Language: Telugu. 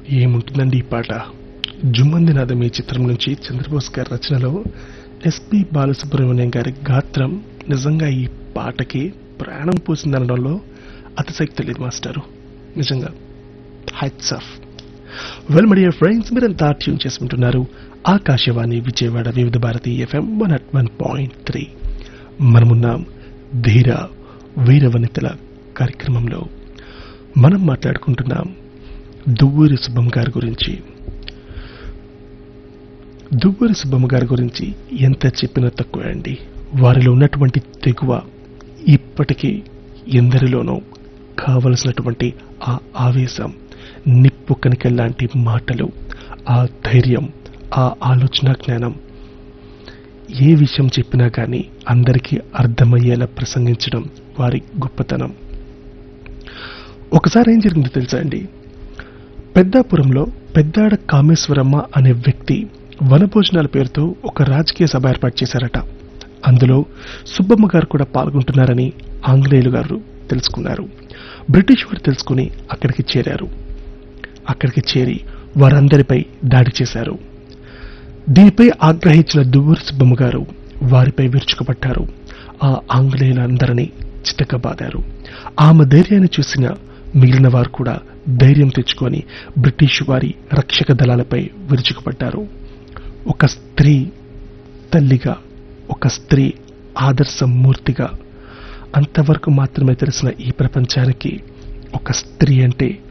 ఏముంటుందండి ఈ పాట జుమ్మంది నాదం ఈ చిత్రం నుంచి చంద్రబోస్ గారి రచనలో ఎస్పి బాలసుబ్రహ్మణ్యం గారి గాత్రం నిజంగా ఈ పాటకి ప్రాణం పోసిందనడంలో అతిశక్తి లేదు మాస్టారు నిజంగా heights of well my dear friends మీరంతా ట్యూన్ చేసుకుంటున్నారు Akashvani Vijayawada Vividh Bharati FM one at one point three మనమున్నాం ధీర వీర వనితల కార్యక్రమంలో మనం మాట్లాడుకుంటున్నాం దువ్వూరి సుబ్బమ్మ గారి గురించి దువ్వూరి సుబ్బమ్మ గారి గురించి ఎంత చెప్పినా తక్కువే అండి వారిలో ఉన్నటువంటి తెగువ ఇప్పటికీ ఎందరిలోనో కావలసినటువంటి ఆ ఆవేశం నిప్పు కనికల్లాంటి మాటలు ఆ ధైర్యం ఆ ఆలోచన జ్ఞానం ఏ విషయం చెప్పినా కానీ అందరికీ అర్థమయ్యేలా ప్రసంగించడం వారి గొప్పతనం ఒకసారి ఏం జరిగిందో తెలుసా అండి పెద్దాపురంలో పెద్దాడ కామేశ్వరమ్మ అనే వ్యక్తి వనభోజనాల పేరుతో ఒక రాజకీయ సభ ఏర్పాటు చేశారట అందులో సుబ్బమ్మ గారు కూడా పాల్గొంటున్నారని ఆంగ్లేయులు గారు తెలుసుకున్నారు బ్రిటిష్ వారు తెలుసుకుని అక్కడికి చేరారు అక్కడికి చేరి వారందరిపై దాడి చేశారు దీనిపై ఆగ్రహించిన దువ్వూరి సుబ్బమ్మ గారు వారిపై విరుచుకుపట్టారు ఆ ఆంగ్లేయులందరినీ చితకబాదారు ఆమె ధైర్యాన్ని చూసిన మిగిలిన వారు కూడా ధైర్యం తెచ్చుకొని బ్రిటిష్ వారి రక్షక దళాలపై విరుచుకుపడ్డారు ఒక స్త్రీ తల్లిగా ఒక స్త్రీ ఆదర్శ మూర్తిగా అంతవరకు మాత్రమే తెలిసిన ఈ ప్రపంచానికి ఒక స్త్రీ అంటే